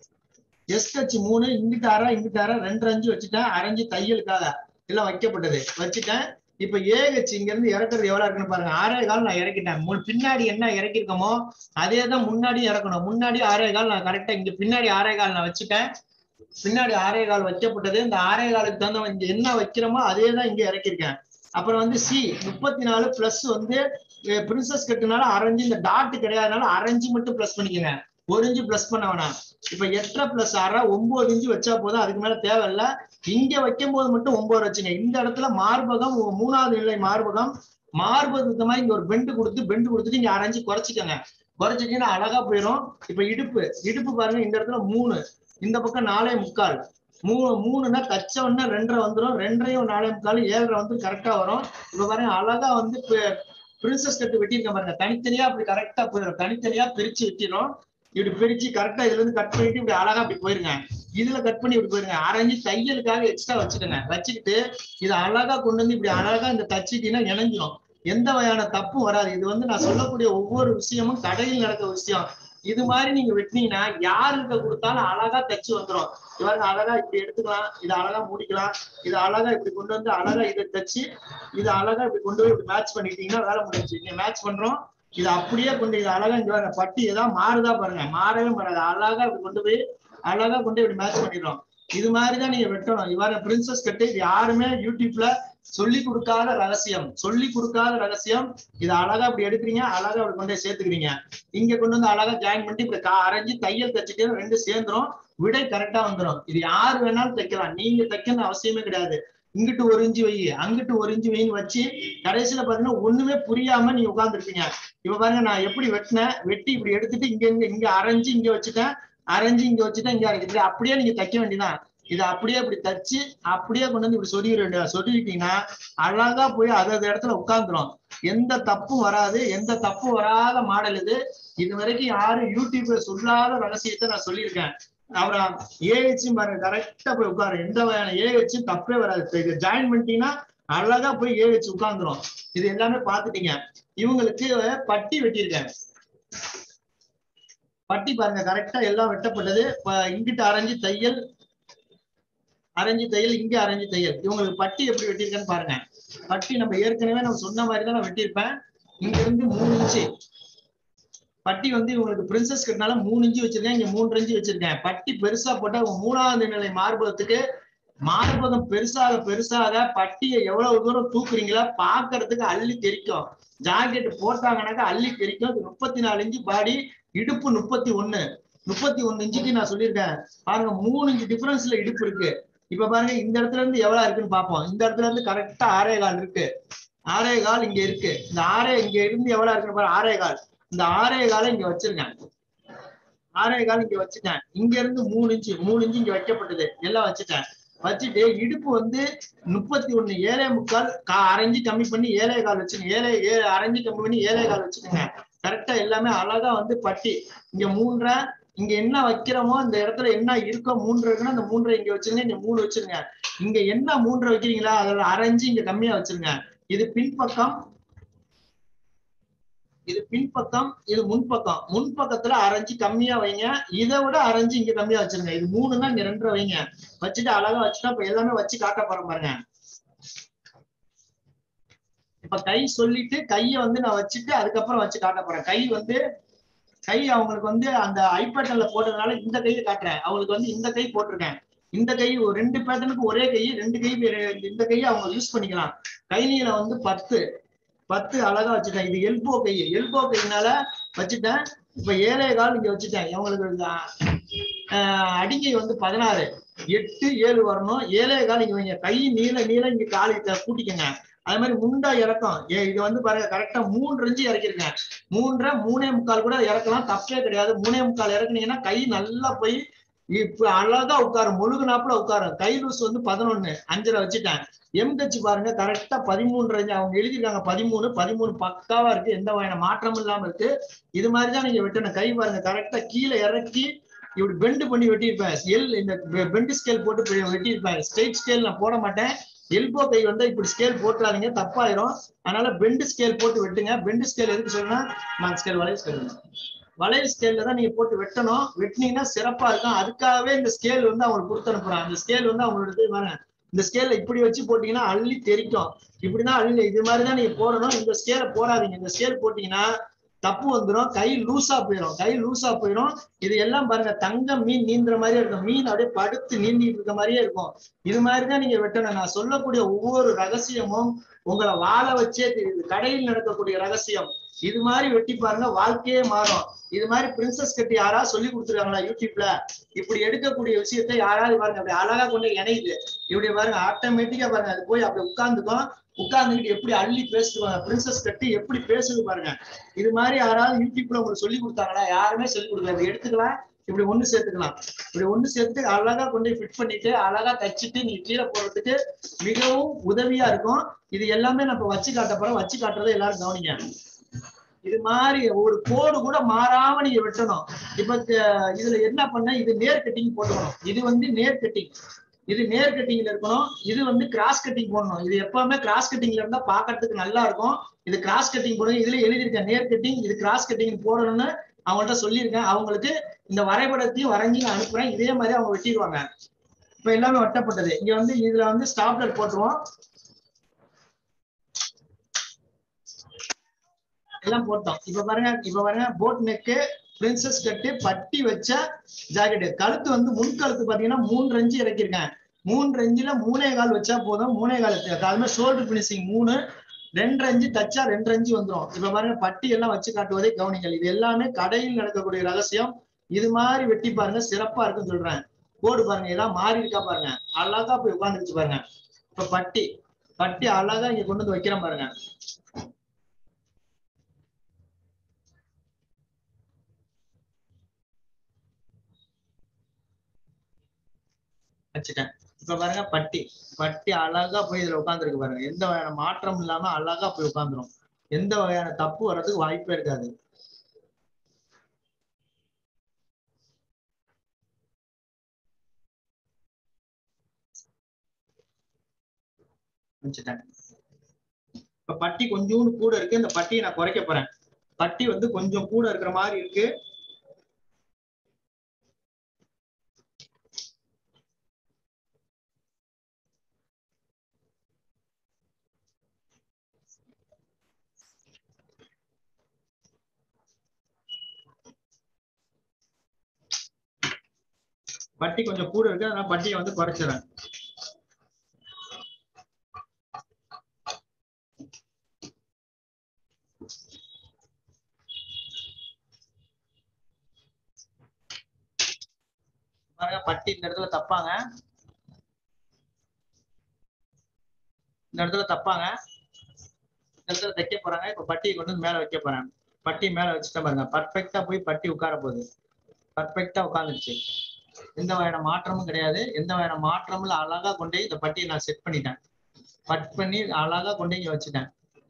எஸ் கட்சி மூணு இங்கிட்ட அரை இங்கிட்ட அரை ரெண்டு அஞ்சு வச்சுட்டேன் அரைஞ்சு தையலுக்காக எல்லாம் வைக்கப்பட்டது வச்சுட்டேன் இப்ப ஏ கட்சி இங்க இருந்து இறக்குறது எவ்வளவு இருக்குன்னு பாருங்க ஆறே கால் நான் இறக்கிட்டேன் முன் பின்னாடி என்ன இறக்கிருக்கோமோ அதே தான் முன்னாடி இறக்கணும் முன்னாடி ஆறே கால் நான் கரெக்டா இங்க பின்னாடி ஆறே கால் நான் வச்சுட்டேன் பின்னாடி ஆறே கால் வைக்கப்பட்டது இந்த ஆறே காலுக்கு தகுந்த இங்க என்ன வைக்கிறோமோ அதே தான் இங்க இறக்கிருக்கேன் அப்புறம் வந்து சி முப்பத்தி நாலு பிளஸ் வந்து பிரின்சஸ் கட்டுனால அரைஞ்சு இந்த டாட் கிடையாதுனால அரைஞ்சு மட்டும் பிளஸ் பண்ணிக்கோங்க ஒரு இன்ச்சு பிளஸ் பண்ண வேணாம் இப்ப எட்டரை பிளஸ் அரை ஒன்பது இன்ச்சு வச்சா போதும் அதுக்கு மேல தேவையில்ல இங்க வைக்கும் போது மட்டும் ஒன்பது வச்சுங்க இந்த இடத்துல மார்பகம் உ- மூணாவது நிலை மார்பகம் மார்பகத்துக்கு தகுந்த மாதிரி இங்க ஒரு பெண்டு கொடுத்து பெண்டு கொடுத்துட்டு இங்க அரைஞ்சு குறைச்சிக்கோங்க குறைச்சிட்டீங்கன்னா அழகா போயிடும் இப்ப இடுப்பு இடுப்பு பாருங்க இந்த இடத்துல மூணு இந்த பக்கம் நாலே முக்கால் மூணு மூணுன்னா தச்சவொன்னா ரெண்டரை வந்துடும் ரெண்டரையும் நாலே முக்கால் ஏழரை வந்து கரெக்டா வரும் இப்ப பாருங்க அழகா வந்து பிரின்சஸ் கட்டு வெட்டியிருக்க பாருங்க தனித்தனியா அப்படி கரெக்டா போயிடும் தனித்தனியா பிரிச்சு வெட்டிடும் இப்படி பிரிச்சு கரெக்டா இதுல இருந்து கட் பண்ணிட்டு இப்படி அழகா அப்படி போயிருங்க இதுல கட் பண்ணி இப்படி போயிருங்க அரைஞ்சு தையலுக்காக எக்ஸ்ட்ரா வச்சுக்கோங்க வச்சுக்கிட்டு இதை அழகா கொண்டு வந்து இப்படி அழகா இந்த தச்சிட்டீங்கன்னா இணைஞ்சிரும் எந்த வகையான தப்பும் வராது இது வந்து நான் சொல்லக்கூடிய ஒவ்வொரு விஷயமும் கடையில் நடக்கிற விஷயம் இது மாதிரி நீங்க வெட்டினீங்கன்னா யாருக்கு கொடுத்தாலும் அழகா தச்சு வந்துரும் இவங்க அழகா இப்படி எடுத்துக்கலாம் இதை அழகா முடிக்கலாம் இதை அழகா இப்படி கொண்டு வந்து அழகா இதை தச்சு இதை அழகா இப்படி கொண்டு போய் இப்படி மேட்ச் பண்ணிட்டீங்கன்னா வேலை முடிஞ்சு நீங்க மேட்ச் பண்றோம் இதை அப்படியே கொண்டு இது அழகா இங்க பாருங்க பட்டி ஏதாவது மாறுதா பாருங்க மாறவே மாறாது அழகா இப்படி கொண்டு போய் அழகா கொண்டு போய் இப்படி மேட்ச் பண்ணிடுறோம் இது மாதிரிதான் நீங்க வெட்டணும் இவ்வாறு பிரின்சஸ் கட்டு இது யாருமே யூடியூப்ல சொல்லி கொடுக்காத ரகசியம் சொல்லி கொடுக்காத ரகசியம் இதை அழகா இப்படி எடுக்கிறீங்க அழகா அப்படி கொண்டு போய் சேர்த்துக்கிறீங்க இங்க கொண்டு வந்து அழகா ஜாயின் பண்ணிட்டு இப்படி கா- அரைஞ்சு தையல் தச்சுட்டு ரெண்டு சேர்ந்துரும் விடை கரெக்டா வந்துரும் இது யார் வேணாலும் தைக்கலாம் நீங்க தைக்கணும் அவசியமே கிடையாது இங்கிட்டு ஒரு இன்ச்சு வை அங்கிட்டு ஒரு இன்ச்சு வைன்னு வச்சு கடைசியில பாத்தீங்கன்னா ஒண்ணுமே புரியாம நீங்க உட்கார்ந்துருப்பீங்க இப்ப பாருங்க நான் எப்படி வெட்டினேன் வெட்டி இப்படி எடுத்துட்டு இங்க இங்க இங்க அரைஞ்சு இங்க வச்சுட்டேன் அரைஞ்சு இங்க வச்சுட்டேன் இங்க அரைஞ்சு இப்படி அப்படியே நீங்க தைக்க வேண்டியதான் இதை அப்படியே இப்படி தச்சு அப்படியே கொண்டு வந்து இப்படி சொருகிட வேண்டியதா சொருகிட்டீங்கன்னா அழகா போய் அதது இடத்துல உட்கார்ந்துரும் எந்த தப்பும் வராது எந்த தப்பும் வராத மாடல் இது இது வரைக்கும் யாரும் யூடியூப்ல சொல்லாத ரகசியத்தை நான் சொல்லியிருக்கேன் அப்புறம் ஏஹெச்சும் பாருங்க கரெக்டா போய் உட்காரு எந்த வகையான ஏஹெச்சும் தப்பே வராது இது ஜாயின் பண்ணிட்டீங்கன்னா அழகா போய் ஏஹெச் உட்கார்ந்துரும் இது எல்லாமே பாத்துட்டீங்க இவங்களுக்கு பட்டி வெட்டியிருக்கேன் பட்டி பாருங்க கரெக்டா எல்லாம் வெட்டப்பட்டது இப்ப இங்கிட்டு அரைஞ்சு தையல் அரைஞ்சு தையல் இங்க அரைஞ்சு தையல் இவங்களுக்கு பட்டி எப்படி வெட்டியிருக்கேன்னு பாருங்க பட்டி நம்ம ஏற்கனவே நம்ம சொன்ன மாதிரி தான் நான் வெட்டியிருப்பேன் இங்க இருந்து மூணு இன்ச்சு பட்டி வந்து இவங்களுக்கு பிரின்சஸ் கட்டினால மூணு இன்ச்சு வச்சிருக்கேன் இங்க மூன்று இன்ச்சு வச்சிருக்கேன் பட்டி பெருசா போட்டா இவங்க மூணாவது நிலை மார்பகத்துக்கு மார்பகம் பெருசாக பெருசாக பட்டியை எவ்வளவு தூரம் தூக்குறீங்களா பாக்குறதுக்கு அள்ளி தெரிக்கும் ஜாக்கெட் போட்டாங்கன்னாக்கா அள்ளி தெரிக்கும் இது முப்பத்தி நாலு இன்ச்சு பாடி இடுப்பு முப்பத்தி ஒண்ணு முப்பத்தி ஒண்ணு இன்ச்சுக்கு நான் சொல்லியிருக்கேன் பாருங்க மூணு இன்ச்சு டிஃபரன்ஸ்ல இடுப்பு இருக்கு இப்ப பாருங்க இந்த இடத்துல இருந்து எவ்வளவு இருக்குன்னு பார்ப்போம் இந்த இடத்துல இருந்து கரெக்டா ஆறே கால் இருக்கு ஆறே கால் இங்க இருக்கு இந்த ஆறே இங்க இருந்து எவ்வளவு இருக்குன்னு பாருங்க ஆறே கால் இந்த ஆறே காலை இங்க வச்சிருக்கேன் ஆறே கால் இங்க வச்சுட்டேன் இங்க இருந்து மூணு இன்ச்சு மூணு இன்ச்சு இங்க வைக்கப்பட்டது எல்லாம் வச்சுட்டேன் வச்சுட்டு இடுப்பு வந்து முப்பத்தி ஒண்ணு ஏழே முக்கால் கா- அரைஞ்சு கம்மி பண்ணி ஏழே கால் வச்சுங்க ஏழை ஏ அரைஞ்சு கம்மி பண்ணி ஏழே கால் வச்சுக்கோங்க கரெக்டா எல்லாமே அழகா வந்து பட்டி இங்க மூன்றரை இங்க என்ன வைக்கிறோமோ இந்த இடத்துல என்ன இருக்கோ மூன்று இருக்குன்னா அந்த மூன்றை இங்க வச்சிருங்க இங்க மூணு வச்சிருங்க இங்க என்ன மூன்றை வைக்கிறீங்களா அதோட அரைஞ்சு இங்க கம்மியா வச்சிருங்க இது பின்பக்கம் இது பின்பக்கம் இது முன்பக்கம் முன்பக்கத்துல அரைஞ்சு கம்மியா வைங்க இதை விட அரைஞ்சு இங்க கம்மியா வச்சிருங்க இது மூணுன்னா இங்க ரெண்டரை வைங்க வச்சுட்டு அழகா வச்சுட்டா இப்ப எல்லாமே வச்சு காட்ட போறேன் பாருங்க இப்ப கை சொல்லிட்டு கைய வந்து நான் வச்சுட்டு அதுக்கப்புறம் வச்சு காட்ட போறேன் கை வந்து கை அவங்களுக்கு வந்து அந்த ஐபேட்டன்ல போட்டதுனால இந்த கையை காட்டுறேன் அவங்களுக்கு வந்து இந்த கை போட்டிருக்கேன் இந்த கை ஒரு ரெண்டு பேட்டர்னுக்கு ஒரே கை ரெண்டு கை வேற- இந்த கையை அவங்க யூஸ் பண்ணிக்கலாம் கை நீளம் வந்து பத்து பத்து அழகா வச்சுட்டேன் இது எல்போ கை எல்போ கையினால வச்சுட்டேன் இப்ப ஏழே கால் இங்க வச்சுட்டேன் இவங்களுக்கு ஆஹ், அடிக்கை வந்து பதினாறு எட்டு ஏழு வரணும் ஏழே கால் இங்க வைங்க கை நீள நீள இங்க கால் இங்க கூட்டிக்கங்க அதே மாதிரி முண்டா இறக்கம் ஏ இது வந்து பாருங்க கரெக்டா மூன்று இன்ச்சு இறக்கிருக்கேன் மூன்றரை மூணே முக்கால் கூட இறக்கலாம் தப்பே கிடையாது மூணே முக்கால் இறக்குனீங்கன்னா கை நல்லா போய் இப்ப அழகா உட்காரும் முழுகுனாப்புல உட்காரும் கை லூஸ் வந்து பதினொன்னு அஞ்சரை வச்சுட்டேன் எம் கட்சி பாருங்க கரெக்டா பதிமூன்று இன்ச்சு அவங்க எழுதிருக்காங்க பதிமூணு பதிமூணு பக்காவா இருக்கு எந்த வகையான மாற்றமும் இல்லாம இருக்கு இது மாதிரிதான் நீங்க வெட்டணும் கை பாருங்க கரெக்டா கீழே இறக்கி இப்படி பெண்ட் பண்ணி வெட்டியிருப்பேன் எல் இந்த பெண்ட் ஸ்கேல் போட்டு இப்படி வெட்டியிருப்பேன் ஸ்ட்ரெயிட் ஸ்கேல் நான் போட மாட்டேன் எல்போ கை வந்து இப்படி ஸ்கேல் போட்டுறாதீங்க தப்பாயிரும் அதனால பெண்ட் ஸ்கேல் போட்டு வெட்டுங்க பெண்ட் ஸ்கேல் எதுக்கு சொல்லணும்னா நான் ஸ்கேல் வளைவு ஸ்கேல் வளைவு ஸ்கேல்ல தான் நீங்க போட்டு வெட்டணும் வெட்டினீங்கன்னா சிறப்பா இருக்கும் அதுக்காகவே இந்த ஸ்கேல் வந்து அவங்களுக்கு கொடுத்து அனுப்புறாங்க அந்த ஸ்கேல் வந்து அவங்களோட பாருங்க இந்த ஸ்கேல்ல இப்படி வச்சு போட்டீங்கன்னா அள்ளி தெரிக்கும் இப்படிதான் அள்ளி இது மாதிரி தான் நீங்க போடணும் இந்த ஸ்கேலை போடாதீங்க இந்த ஸ்கேல் போட்டீங்கன்னா தப்பு வந்துடும் கை லூசா போயிடும் கை லூசா போயிடும் இது எல்லாம் பாருங்க தங்க மீன் நீந்துற மாதிரியே இருக்கும் மீன் அப்படியே படுத்து நீந்திட்டு இருக்க மாதிரியே இருக்கும் இது மாதிரிதான் நீங்க வெட்டணும் நான் சொல்லக்கூடிய ஒவ்வொரு ரகசியமும் உங்களை வாழ வச்சே தெரியுது கடையில் நடக்கக்கூடிய ரகசியம் இது மாதிரி வெட்டி பாருங்க வாழ்க்கையே மாறும் இது மாதிரி பிரின்சஸ் கட்டி யாராவது சொல்லி கொடுத்துருக்காங்களா யூடியூப்ல இப்படி எடுக்கக்கூடிய விஷயத்தை யாராவது பாருங்க அப்படி அழகா கொண்டு இணையுது இப்படி பாருங்க ஆட்டோமேட்டிக்கா பாருங்க அது போய் அப்படி உட்கார்ந்துக்கும் உட்கார்ந்துக்கிட்டு எப்படி அள்ளி பேசுவாங்க பிரின்சஸ் கட்டி எப்படி பேசுது பாருங்க இது மாதிரி யாராவது யூடியூப்ல உங்களுக்கு சொல்லி கொடுத்தாங்களா யாருமே சொல்லி கொடுக்கல இதை எடுத்துக்கலாம் இப்படி ஒண்ணு சேர்த்துக்கலாம் இப்படி ஒண்ணு சேர்த்து அழகா கொண்டு ஃபிட் பண்ணிட்டு அழகா தச்சுட்டு நீ கீழே போடுறதுக்கு மிகவும் உதவியா இருக்கும் இது எல்லாமே நம்ம வச்சு காட்ட போறோம் வச்சு காட்டுறதை எல்லாரும் கவனிங்க இது மாதிரி ஒரு கோடு கூட மாறாம நீங்க வெட்டணும் இப்ப த- இதுல என்ன பண்ண இது நேர் கட்டிங் போட்டுக்கணும் இது வந்து நேர் கட்டிங் இது நேர் கட்டிங்ல இருக்கணும் இது வந்து கிராஸ் கட்டிங் போடணும் இது எப்பவுமே கிராஸ் கட்டிங்ல இருந்தா பாக்கிறதுக்கு நல்லா இருக்கும் இது கிராஸ் கட்டிங் போடணும் இதுல எழுதியிருக்கேன் நேர் கட்டிங் இது கிராஸ் கட்டிங் போடணும்னு அவங்கள்ட்ட சொல்லியிருக்கேன் அவங்களுக்கு இந்த வரைபடத்தையும் வரைஞ்சி நான் அனுப்புறேன் இதே மாதிரி அவங்க வெட்டிடுவாங்க இப்ப எல்லாமே வெட்டப்பட்டது இங்க வந்து இதுல வந்து ஸ்டாப்லர் போட்டுருவோம் எல்லாம் போட்டோம் இப்ப பாருங்க இப்ப பாருங்க போட் நெக்கு பிரின்சஸ் கட்டு பட்டி வச்ச ஜாக்கெட் கழுத்து வந்து முன் கழுத்து பாத்தீங்கன்னா மூன்று இன்ச்சு இறக்கிருக்கேன் மூன்று இன்ச்சுல மூணே கால் வச்சா போதும் மூணே கால் அது மாதிரி ஷோல்டர் பினிஷிங் மூணு ரெண்டு அஞ்சு தச்சா ரெண்டு அஞ்சு வந்துரும் இப்ப பாருங்க பட்டி எல்லாம் வச்சு காட்டுவதை கவனிங்கள் இது எல்லாமே கடையில் நடக்கக்கூடிய ரகசியம் இது மாதிரி வெட்டி பாருங்க சிறப்பா இருக்குன்னு சொல்றேன் கோடு பாருங்க எல்லாம் மாறி இருக்கா பாருங்க அழகா போய் உட்காந்துருச்சு பாருங்க இப்ப பட்டி பட்டி அழகா இங்க கொண்டு வந்து வைக்கிறேன் பாருங்க வச்சுட்டேன் இப்ப பாருங்க பட்டி பட்டி அழகா போய் இதுல உட்காந்துருக்கு பாருங்க எந்த வகையான மாற்றம் இல்லாம அழகா போய் உட்காந்துரும் எந்த வகையான தப்பு வர்றதுக்கு வாய்ப்பே இருக்காது வச்சுட்டேன் இப்ப பட்டி கொஞ்சோண்டு கூட இருக்கு இந்த பட்டியை நான் குறைக்க போறேன் பட்டி வந்து கொஞ்சம் கூட இருக்கிற மாதிரி இருக்கு பட்டி கொஞ்சம் கூட இருக்கு அதனால பட்டியை வந்து குறைச்சிடறேன் பாருங்க பட்டி இந்த இடத்துல தப்பாங்க இந்த இடத்துல தப்பாங்க இந்த இடத்துல தைக்க போறாங்க இப்ப பட்டியை கொண்டு வந்து மேல வைக்க போறேன் பட்டி மேல வச்சுட்டேன் பாருங்க பர்ஃபெக்டா போய் பட்டி உட்கார போகுது பர்ஃபெக்டா உட்காந்துருச்சு எந்த வகையான மாற்றமும் கிடையாது எந்த வகையான மாற்றமும் இல்ல அழகா கொண்டு போய் இந்த பட்டியை நான் செட் பண்ணிட்டேன் கட் பண்ணி அழகா கொண்டு போய் இங்க வச்சுட்டேன்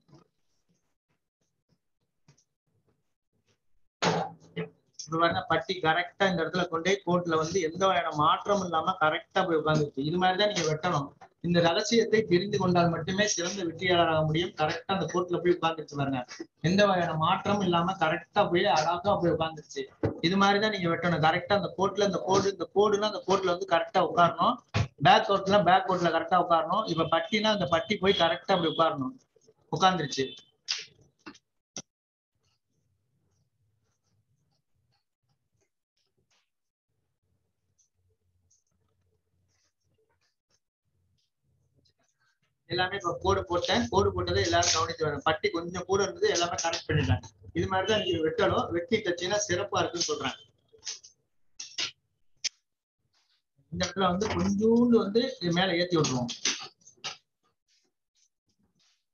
இப்ப பாருங்க பட்டி கரெக்டா இந்த இடத்துல கொண்டு போய் கோட்ல வந்து எந்த வகையான மாற்றமும் இல்லாம கரெக்டா போய் உட்காந்துருக்கு இது மாதிரிதான் நீங்க வெட்டணும் இந்த ரகசியத்தை தெரிந்து கொண்டால் மட்டுமே சிறந்த வெற்றியாளராக முடியும் கரெக்டா அந்த கோட்ல போய் உட்காந்துருச்சு பாருங்க எந்த வகையான மாற்றமும் இல்லாம கரெக்டா போய் அழகா போய் உட்காந்துருச்சு இது மாதிரிதான் நீங்க வெட்டணும் கரெக்டா அந்த கோட்ல இந்த கோடு இந்த கோடுனா அந்த கோட்ல வந்து கரெக்டா உட்காரணும் பேக் கோட்ல பேக் கோட்ல கரெக்டா உட்காரணும் இப்ப பட்டினா அந்த பட்டி போய் கரெக்டா அப்படி உட்காரணும் உட்காந்துருச்சு எல்லாமே இப்ப கோடு போட்டேன் கோடு போட்டதை எல்லாரும் கவனித்து வரேன் பட்டி கொஞ்சம் கூட இருந்தது எல்லாமே கனெக்ட் பண்ணிட்டேன் இது மாதிரிதான் நீங்க வெட்டணும் வெட்டி தச்சீங்கன்னா சிறப்பா இருக்குன்னு சொல்றேன் இந்த இடத்துல வந்து கொஞ்சோண்டு வந்து இது மேல ஏத்தி விட்டுருவோம்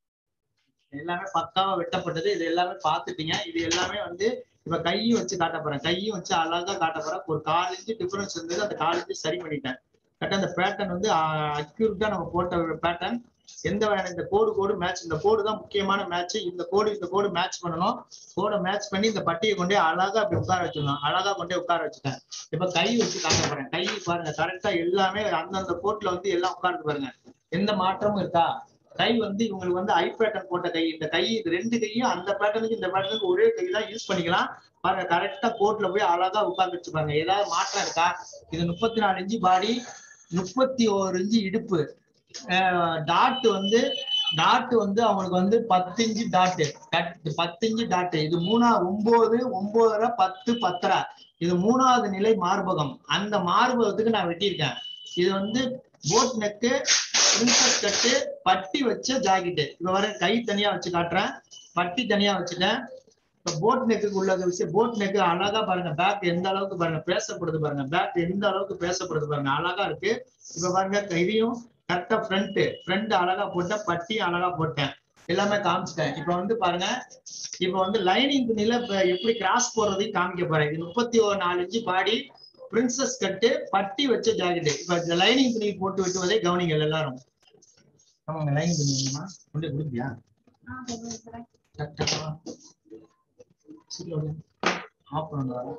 எல்லாமே பக்காவா வெட்டப்பட்டது இது எல்லாமே பார்த்துட்டீங்க இது எல்லாமே வந்து இப்ப கையும் வச்சு காட்ட போறேன் கையும் வச்சு அழகா காட்ட போறேன் ஒரு கால் இன்ச்சு டிஃபரன்ஸ் இருந்தது அந்த கால் இன்ச்சு சரி பண்ணிட்டேன் கரெக்டா அந்த பேட்டர்ன் வந்து அக்யூரேட்டா நம்ம போட்ட ஒரு பேட்டர்ன் எந்த வகையான இந்த கோடு கோடு மேட்ச் இந்த கோடு தான் முக்கியமான மேட்ச் இந்த கோடு இந்த கோடு மேட்ச் பண்ணணும் கோடை மேட்ச் பண்ணி இந்த பட்டியை கொண்டே அழகா அப்படி உட்கார வச்சிடணும் அழகா கொண்டே உட்கார வச்சுட்டேன் இப்ப கை வச்சு காட்ட போறேன் கை பாருங்க கரெக்டா எல்லாமே அந்தந்த கோட்ல வந்து எல்லாம் உட்கார்ந்து பாருங்க எந்த மாற்றமும் இருக்கா கை வந்து இவங்களுக்கு வந்து ஐ பேட்டர்ன் போட்ட கை இந்த கை இது ரெண்டு கையும் அந்த பேட்டர்னுக்கு இந்த பேட்டர்னுக்கு ஒரே கை தான் யூஸ் பண்ணிக்கலாம் பாருங்க கரெக்டா கோட்ல போய் அழகா உட்கார்ந்து வச்சு பாருங்க ஏதாவது மாற்றம் இருக்கா இது முப்பத்தி நாலு இன்ச்சு பாடி முப்பத்தி ஒரு இன்ச்சு இடுப்பு டாட் வந்து டாட் வந்து அவங்களுக்கு வந்து பத்து இன்ச்சு டாட்டு பத்து இன்ச்சு டாட்டு இது மூணா ஒன்பது ஒன்பதரை பத்து பத்தரை இது மூணாவது நிலை மார்பகம் அந்த மார்பகத்துக்கு நான் வெட்டியிருக்கேன் இது வந்து போட் நெக்கு பிரின்சஸ் கட்டு பட்டி வச்ச ஜாக்கெட்டு இப்ப வர கை தனியா வச்சு காட்டுறேன் பட்டி தனியா வச்சுட்டேன் இப்ப போட் நெக்குக்கு உள்ள விஷயம் போட் நெக்கு அழகா பாருங்க பேக் எந்த அளவுக்கு பாருங்க பேசப்படுது பாருங்க பேக் எந்த அளவுக்கு பேசப்படுது பாருங்க அழகா இருக்கு இப்ப பாருங்க இதையும் கரெக்டா ஃப்ரண்ட் ஃப்ரண்ட் அழகா போட்டேன் பட்டியும் அழகா போட்டேன் எல்லாமே காமிச்சிட்டேன் இப்ப வந்து பாருங்க இப்ப வந்து லைனிங் துணியில இப்ப எப்படி கிராஸ் போடுறதையும் காமிக்க போறேன் இது முப்பத்தி ஒரு நாலு இன்ச்சு பாடி பிரின்சஸ் கட்டு பட்டி வச்ச ஜாக்கெட் இப்ப லைனிங் துணி போட்டு வெட்டுவதை கவனிங்க எல்லாரும் ஆமாங்க லைனிங் துணி வேணுமா கொண்டு கொடுப்பியா ஆஃப் பண்ண வரேன்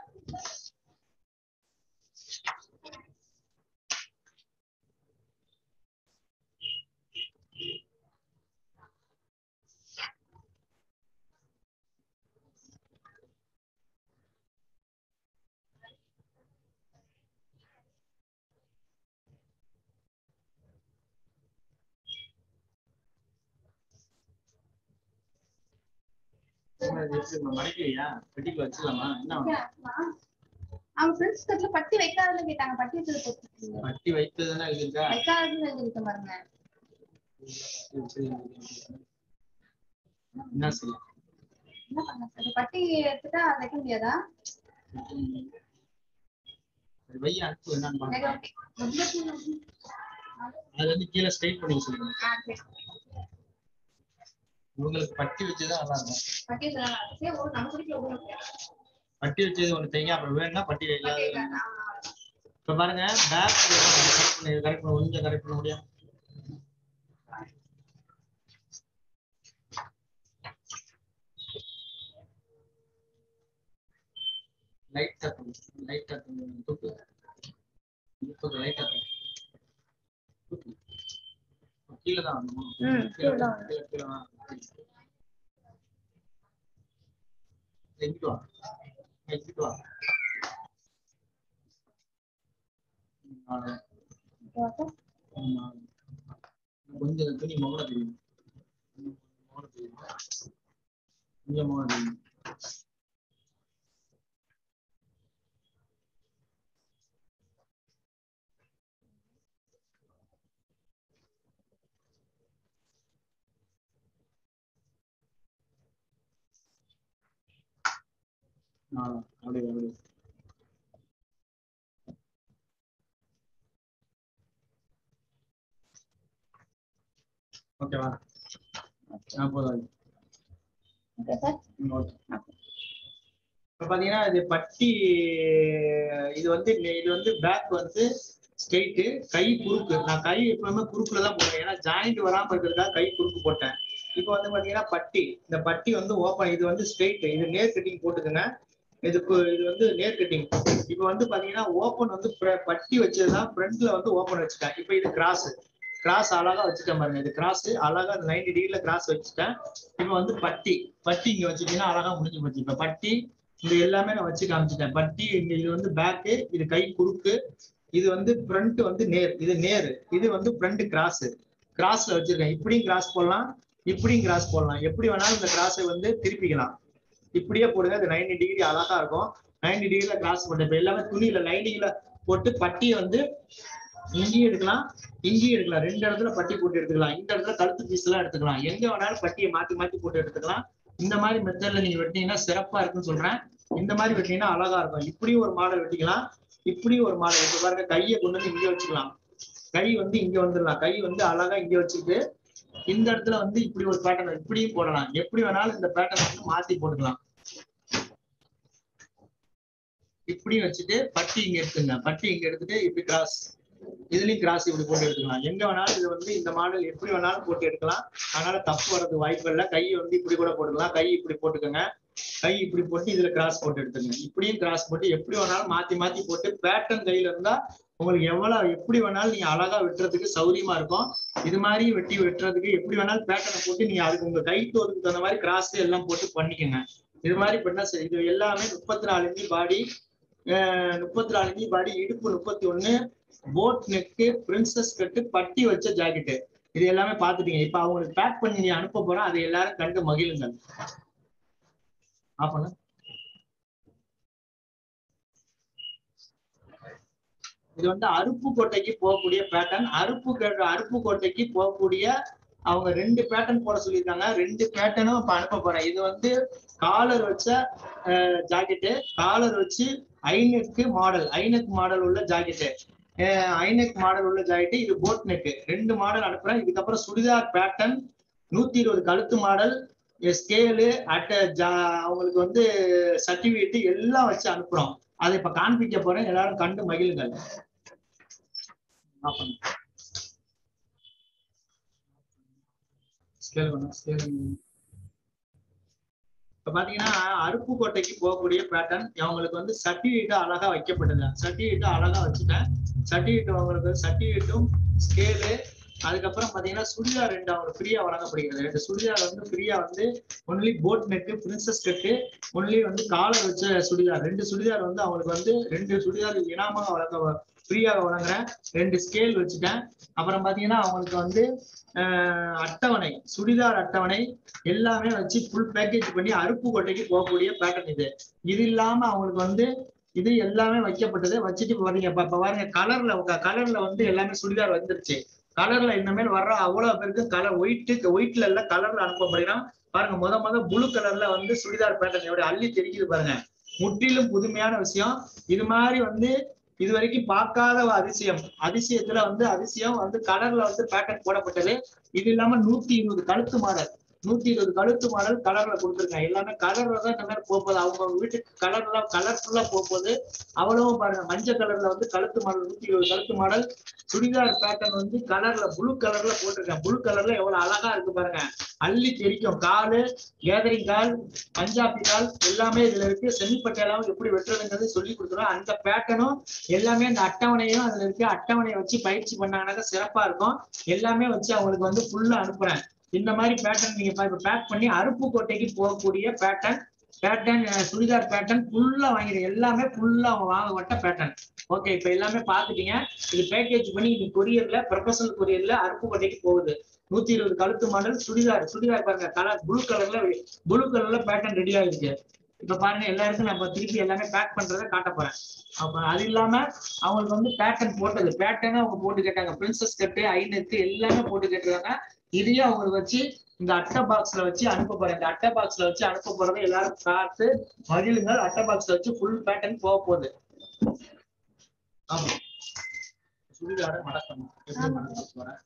மடக்கலையா பெட்டிக்கு வச்சிடலாமா என்ன வேணும்? அவங்க ஃப்ரெண்ட்ஸ் கட்ல பட்டி வைக்காதன்னு கேட்டாங்க பட்டி வச்சது போட்டுருக்கீங்க பட்டி வைத்ததுன்னா இருக்கா வைக்காதன்னு எழுதிருக்க பாருங்க என்ன செய்ய என்ன பண்ண சார் பட்டி எடுத்துட்டா அதை வைக்க முடியாதா சரி, வைய அனுப்பு என்னன்னு சரி, பாருங்க okay. அது வந்து கீழே ஸ்ட்ரைட் பண்ணி சொல்லுங்க ஆ, சரி. இவங்களுக்கு பட்டி வச்சுதான் நல்லா இருக்கும் பட்டி வச்சதா சரி ஒரு நம்ம குடிக்கல ஒரு பட்டி வச்சது ஒண்ணு தைங்க அப்புறம் வேணும்னா பட்டி பட்டி வைக்காது வைக்காதா? ஆ. இப்ப பாருங்க பேக் கரெக்ட் பண்ணி கரெக்ட் பண்ண கொஞ்சம் கரெக்ட் பண்ண முடியும் லைட்டா லைட்டா தூக்கு தூக்கு லைட்டா தூக்கு கீழே தான் வரணுமா ம், கீழே கீழே தான் கீழே கீழே வா. எங்கிட்டு வா எங்கிட்டு வா ம், அவ்வளவுதான். ஓகே. ஆமா. கொஞ்சம் துணி முகல தெரியும் முகல தெரியும் கொஞ்சம் முகல தெரியும் ஆ, அப்படியே அப்படியே ஓகேவா ஆ போதும் ஓகே சார் ம், ஓகே. இப்ப பாத்தீங்கன்னா இது பட்டி இது வந்து இது வந்து பேக் வந்து ஸ்ட்ரெயிட் கை குறுக்கு நான் கை எப்பவுமே குறுக்குல தான் போடுறேன் ஏன்னா ஜாயிண்ட் வராம இருக்கிறதுக்காக கை குறுக்கு போட்டேன் இப்போ வந்து பாத்தீங்கன்னா பட்டி இந்த பட்டி வந்து ஓப்பன் இது வந்து ஸ்ட்ரெயிட் இது நேர் கட்டிங் போட்டுக்கங்க இதுக்கு இது வந்து நேர் கட்டிங் இப்போ வந்து பாத்தீங்கன்னா ஓப்பன் வந்து ப- பட்டி வச்சதுதான் ஃப்ரண்ட்ல வந்து ஓப்பன் வச்சுட்டேன் இப்போ இது கிராஸ் கிராஸ் அழகா வச்சுட்டேன் பாருங்க இது கிராஸ் அழகா நைன்டி டிகிரில கிராஸ் வச்சுட்டேன் இப்போ வந்து பட்டி பட்டி இங்க வச்சுட்டீங்கன்னா அழகா முடிஞ்சு போச்சு இப்ப பட்டி இது எல்லாமே நான் வச்சு காமிச்சிட்டேன் பட்டி இங்க இது வந்து பேக்கு இது கை குறுக்கு இது வந்து ஃப்ரண்ட் வந்து நேர் இது நேர் இது வந்து ஃப்ரண்ட் கிராஸ் கிராஸ்ல வச்சிருக்கேன் இப்படியும் கிராஸ் போடலாம் இப்படியும் கிராஸ் போடலாம் எப்படி வேணாலும் இந்த கிராஸை வந்து திருப்பிக்கலாம் இப்படியே போடுங்க அது 90 டிகிரி அழகா இருக்கும் 90 டிகிரில கிராஸ் போட்டு இப்ப எல்லாமே துணியில லைனிங்ல போட்டு பட்டியை வந்து இங்கேயும் எடுக்கலாம் இங்கேயும் எடுக்கலாம் ரெண்டு இடத்துல பட்டி போட்டு எடுத்துக்கலாம் இந்த இடத்துல கழுத்து பீஸ் எல்லாம் எடுத்துக்கலாம் எங்க வேணாலும் பட்டியை மாத்தி மாத்தி போட்டு எடுத்துக்கலாம் இந்த மாதிரி மெத்தட்ல நீங்க வெட்டினீங்கன்னா சிறப்பா இருக்குன்னு சொல்றேன் இந்த மாதிரி வெட்டினீங்கன்னா அழகா இருக்கும் இப்படியும் ஒரு மாடல் வெட்டிக்கலாம் இப்படியும் ஒரு மாடல் இப்ப பாருங்க கையை கொண்டு வந்து இங்க வச்சுக்கலாம் கை வந்து இங்க வந்துடலாம் கை வந்து அழகா இங்க வச்சுட்டு இந்த இடத்துல வந்து இப்படி ஒரு பேட்டர்ன் இப்படியும் போடலாம் எப்படி வேணாலும் இந்த பேட்டர்ன் வந்து மாத்தி போட்டுக்கலாம் இப்படி வச்சுட்டு பட்டி இங்க எடுத்துங்க பட்டி இங்க எடுத்துட்டு இப்படி கிராஸ் இதுலயும் கிராஸ் இப்படி போட்டு எடுத்துக்கலாம் எங்க வேணாலும் இது வந்து இந்த மாடல் எப்படி வேணாலும் போட்டு எடுக்கலாம் அதனால தப்பு வர்றது வாய்ப்பு இல்லை கை வந்து இப்படி கூட போட்டுக்கலாம் கை இப்படி போட்டுக்கோங்க கை இப்படி போட்டு இதுல கிராஸ் போட்டு எடுத்துங்க இப்படியும் கிராஸ் போட்டு எப்படி வேணாலும் மாத்தி மாத்தி போட்டு பேட்டர்ன் கையில இருந்தா உங்களுக்கு எவ்வளவு எப்படி வேணாலும் நீங்க அழகா வெட்டுறதுக்கு சௌரியமா இருக்கும் இது மாதிரி வெட்டி வெட்டுறதுக்கு எப்படி வேணாலும் பேட்டர்னை போட்டு நீங்க அதுக்கு உங்க கை தோதுக்கு தகுந்த மாதிரி கிராஸ் எல்லாம் போட்டு பண்ணிக்கோங்க இது மாதிரி பண்ணா சரி இது எல்லாமே முப்பத்தி நாலு இன்ச்சு பாடி முப்பத்தி நாலு இன்ச்சு பாடி இடுப்பு முப்பத்தி ஒண்ணு போட் நெக்கு பிரின்சஸ் கட்டு பட்டி வச்ச ஜாக்கெட்டு இது எல்லாமே பாத்துட்டீங்க இப்ப அவங்களுக்கு பேக் பண்ணி நீ அனுப்ப போறோம் அதை எல்லாரும் கண்டு மகிழுங்கள் ஆஃப் பண்ணு இது வந்து அருப்புக்கோட்டைக்கு போகக்கூடிய பேட்டர்ன் அருப்பு அருப்புக்கோட்டைக்கு போகக்கூடிய அவங்க ரெண்டு பேட்டர்ன் போட சொல்லியிருக்காங்க ரெண்டு பேட்டர்னும் இப்ப அனுப்ப போறேன் இது வந்து காலர் வச்ச ஜாக்கெட்டு காலர் வச்சு ஐநெக்கு மாடல் ஐநெக் மாடல் உள்ள ஜாக்கெட்டு ஐநெக் மாடல் உள்ள ஜாக்கெட்டு இது போட் நெக்கு ரெண்டு மாடல் அனுப்புறேன் இதுக்கப்புறம் சுடிதார் பேட்டர்ன் நூத்தி இருபது கழுத்து மாடல் ஸ்கேலு அட்டை ஜா அவங்களுக்கு வந்து சர்டிபிகேட் எல்லாம் வச்சு அனுப்புறோம் அதை இப்ப காண்பிக்க போறேன் எல்லாரும் கண்டு மகிழுங்கள் ஆஃப் பண்ணு. ஸ்கேல் பண்ணு, ஸ்கேல் பண்ணு. இப்ப பாத்தீங்கன்னா அருப்புக்கோட்டைக்கு போகக்கூடிய பேட்டர்ன் அவங்களுக்கு வந்து சர்டிஃபிகேட் அழகா வைக்கப்பட்டது சர்டிஃபிகேட் அழகா வச்சுட்டேன் சர்டிஃபிகேட் அவங்களுக்கு சர்டிஃபிகேட்டும் ஸ்கேலு அதுக்கப்புறம் பாத்தீங்கன்னா சுடிதார் ரெண்டு அவங்களுக்கு ஃப்ரீயா வழங்கப்படுகிறது ரெண்டு சுடிதார் வந்து ஃப்ரீயா வந்து only boat neck princess cut only வந்து காலர் வச்ச சுடிதார் ரெண்டு சுடிதார் வந்து அவங்களுக்கு வந்து ரெண்டு சுடிதார் இனாமாக வழங்க ஃப்ரீயாக வழங்குறேன் ரெண்டு ஸ்கேல் வச்சுட்டேன் அப்புறம் பாத்தீங்கன்னா அவங்களுக்கு வந்து ஆஹ், அட்டவணை சுடிதார் அட்டவணை எல்லாமே வச்சு ஃபுல் பேக்கேஜ் பண்ணி அருப்புக்கோட்டைக்கு போகக்கூடிய பேட்டர்ன் இது இது இல்லாம அவங்களுக்கு வந்து இது எல்லாமே வைக்கப்பட்டது வச்சுட்டு பாருங்க இப்ப இப்ப பாருங்க கலர்ல கலர்ல வந்து எல்லாமே சுடிதார் வந்துருச்சு கலர்ல இனிமேல் வர்ற அவ்வளவு பேருக்கு கலர் ஒயிட்டு ஒயிட்ல எல்லாம் கலர்ல அனுப்பப்படுகிறோம் பாருங்க முத முத ப்ளூ கலர்ல வந்து சுடிதார் பேட்டர்ன் எப்படி அள்ளி தெரிக்குது பாருங்க முற்றிலும் புதுமையான விஷயம் இது மாதிரி வந்து இது வரைக்கும் பார்க்காத ஒரு அதிசயம் அதிசயத்துல வந்து அதிசயம் வந்து கலர்ல வந்து பேட்டர்ன் போடப்பட்டது இது இல்லாம நூத்தி இருபது கழுத்து மாடல் நூத்தி இருபது கழுத்து மாடல் கலர்ல கொடுத்துருக்கேன் எல்லாமே கலர்ல தான் இந்த மாதிரி போக போகுது அவங்க வீட்டுக்கு கலர்ல கலர்ஃபுல்லா போக போகுது அவ்வளவும் பாருங்க மஞ்சள் கலர்ல வந்து கழுத்து மாடல் நூத்தி இருபது கழுத்து மாடல் சுடிதார் பேட்டர்ன் வந்து கலர்ல ப்ளூ கலர்ல போட்டிருக்கேன் ப்ளூ கலர்ல எவ்வளவு அழகா இருக்கு பாருங்க அள்ளி தெரிக்கும் காலு கேதரிங் கால் பஞ்சாபி கால் எல்லாமே இதுல இருக்கு செமிப்பட்டையெல்லாம் எப்படி வெட்டுறதுங்கிறது சொல்லி கொடுக்குறோம் அந்த பேட்டர்னும் எல்லாமே அந்த அட்டவணையும் அதுல இருக்கு அட்டவணையை வச்சு பயிற்சி பண்ணாங்கன்னாக்கா சிறப்பா இருக்கும் எல்லாமே வச்சு அவங்களுக்கு வந்து ஃபுல்லா அனுப்புறேன் இந்த மாதிரி பேட்டர்ன் நீங்க இப்ப பேக் பண்ணி அருப்புக்கோட்டைக்கு போகக்கூடிய பேட்டர்ன் பேட்டர்ன் சுடிதார் பேட்டர்ன் ஃபுல்லா வாங்கிடுங்க எல்லாமே ஃபுல்லா அவங்க வாங்கப்பட்ட பேட்டர்ன் ஓகே இப்ப எல்லாமே பாத்துட்டீங்க இது பேக்கேஜ் பண்ணி இது கொரியர்ல ப்ரொஃபஷனல் கொரியர்ல அருப்புக்கோட்டைக்கு போகுது நூத்தி இருபது கழுத்து மாடல் சுடிதார் சுடிதார் பாருங்க கலர் ப்ளூ கலர்ல ப்ளூ கலர்ல பேட்டர்ன் ரெடி ஆயிருக்கு இப்ப பாருங்க எல்லாருக்கும் நம்ம திருப்பி எல்லாமே பேக் பண்றதை காட்ட போறேன் அப்ப அது இல்லாம அவங்களுக்கு வந்து பேட்டர்ன் போட்டது பேட்டர்னே அவங்க போட்டு கேட்டாங்க பிரின்சஸ் கட்டு ஐநெக்கு எல்லாமே போட்டு கேட்டிருக்காங்க இதையும் அவங்களுக்கு வச்சு இந்த அட்டை பாக்ஸ்ல வச்சு அனுப்ப போறேன் இந்த அட்டை பாக்ஸ்ல வச்சு அனுப்ப போறதை எல்லாரும் பார்த்து மகிழுங்கள் அட்டை பாக்ஸ்ல வச்சு ஃபுல் பேட்டர்ன் போக போகுது ஆமா சுடிதார மடக்கணும் எப்படி மடக்க போறேன்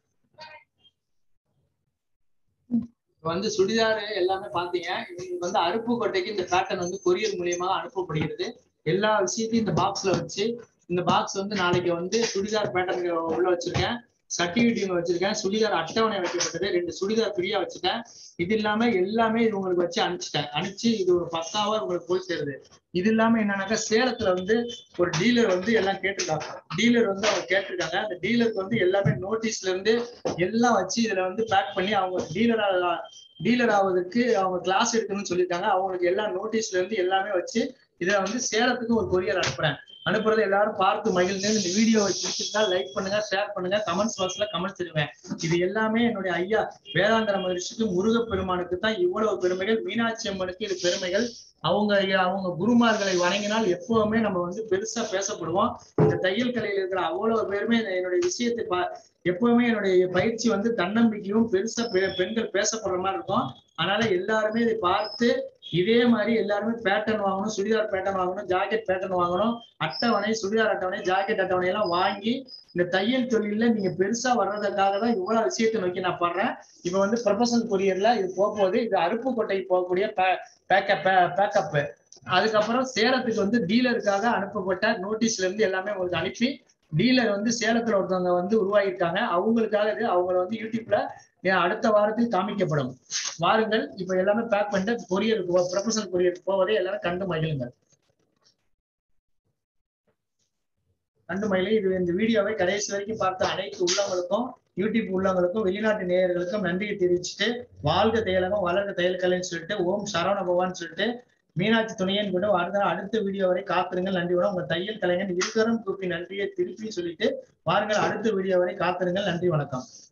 இப்ப வந்து சுடிதார் எல்லாமே பாத்தீங்க இவங்களுக்கு வந்து அருப்புக்கோட்டைக்கு இந்த பேட்டர்ன் வந்து கொரியர் மூலியமாக அனுப்பப்படுகிறது எல்லா விஷயத்தையும் இந்த பாக்ஸ்ல வச்சு இந்த பாக்ஸ் வந்து நாளைக்கு வந்து சுடிதார் பேட்டர்ன் உள்ள வச்சிருக்கேன் சர்டிபிகேட் வச்சிருக்கேன் சுடிதார் அட்டவணை வைக்கப்பட்டது ரெண்டு சுடிதார் ஃப்ரீயா வச்சுட்டேன் இது இல்லாம எல்லாமே இது உங்களுக்கு வச்சு அனுப்பிச்சிட்டேன் அனுப்பிச்சு இது ஒரு பத்தாவா உங்களுக்கு போய் சேருது இது இல்லாம என்னன்னாக்கா சேலத்துல வந்து ஒரு டீலர் வந்து எல்லாம் கேட்டிருக்காங்க டீலர் வந்து அவங்க கேட்டிருக்காங்க அந்த டீலருக்கு வந்து எல்லாமே நோட்டீஸ்ல இருந்து எல்லாம் வச்சு இதுல வந்து பேக் பண்ணி அவங்க டீலர் டீலர் ஆவதுக்கு அவங்க கிளாஸ் எடுக்கணும்னு சொல்லியிருக்காங்க அவங்களுக்கு எல்லா நோட்டீஸ்ல இருந்து எல்லாமே வச்சு இதை வந்து சேலத்துக்கு ஒரு கொரியர் அனுப்புறேன் அனுப்புறது எல்லாரும் பார்த்து மகிழ்ந்து இந்த வீடியோ பிடிச்சிருந்தா லைக் பண்ணுங்க ஷேர் பண்ணுங்க கமெண்ட்ஸ் பாக்ஸ்ல கமெண்ட்ஸ் தருவேன் இது எல்லாமே என்னுடைய ஐயா வேதாந்தர மகிழ்ச்சிக்கு முருகப்பெருமானுக்கு தான் இவ்வளவு பெருமைகள் மீனாட்சி அம்மனுக்கு இது பெருமைகள் அவங்க அவங்க குருமார்களை வணங்கினால் எப்பவுமே நம்ம வந்து பெருசா பேசப்படுவோம் இந்த தையல் கலையில இருக்கிற அவ்வளவு பேருமே இந்த என்னுடைய விஷயத்தை பா எப்பவுமே என்னுடைய பயிற்சி வந்து தன்னம்பிக்கையும் பெருசா பெ- பெண்கள் பேசப்படுற மாதிரி இருக்கும் அதனால எல்லாருமே இதை பார்த்து இதே மாதிரி எல்லாருமே பேட்டர்ன் வாங்கணும் சுடிதார் பேட்டர்ன் வாங்கணும் ஜாக்கெட் பேட்டர்ன் வாங்கணும் அட்டவணை சுடிதார் அட்டவணை ஜாக்கெட் அட்டவணை எல்லாம் வாங்கி இந்த தையல் தொழில்ல நீங்க பெருசா வர்றதுக்காக தான் இவ்வளவு விஷயத்தை நோக்கி நான் படுறேன் இப்ப வந்து ப்ரொஃபஷனல் கொரியர்ல இது போக போகுது இது அருப்புக்கோட்டை போகக்கூடிய பேக்கப் பேக்கப் அதுக்கப்புறம் சேலத்துக்கு வந்து டீலருக்காக அனுப்பப்பட்ட நோட்டீஸ்ல இருந்து எல்லாமே உங்களுக்கு அனுப்பி டீலர் வந்து சேலத்துல ஒருத்தவங்க வந்து உருவாகியிருக்காங்க அவங்களுக்காக இது அவங்கள வந்து யூடியூப்ல ஏன் அடுத்த வாரத்தில் காமிக்கப்படும் வாருங்கள் இப்ப எல்லாமே பேக் பண்ணிட்டு கொரியருக்கு ப்ரொஃபஷனல் கொரியருக்கு போவதை எல்லாரும் கண்டு மகிழுங்கள் கண்டு மகிழ இது இந்த வீடியோவை கடைசி வரைக்கும் பார்த்த அனைத்து உள்ளவங்களுக்கும் யூடியூப் உள்ளவங்களுக்கும் வெளிநாட்டு நேயர்களுக்கும் நன்றியை தெரிவிச்சுட்டு வாழ்க தையலகம் வளர்க தையல்கலைன்னு சொல்லிட்டு ஓம் சரவண பவான்னு சொல்லிட்டு மீனாட்சி துணையன் கூட அடுத்த அடுத்த வீடியோ வரை காத்திருங்கள் நன்றியோட உங்க தையல் கலைஞன் இருக்கரம் கூப்பி நன்றியை திருப்பி சொல்லிட்டு வாருங்கள் அடுத்த வீடியோ வரை காத்திருங்கள் நன்றி வணக்கம்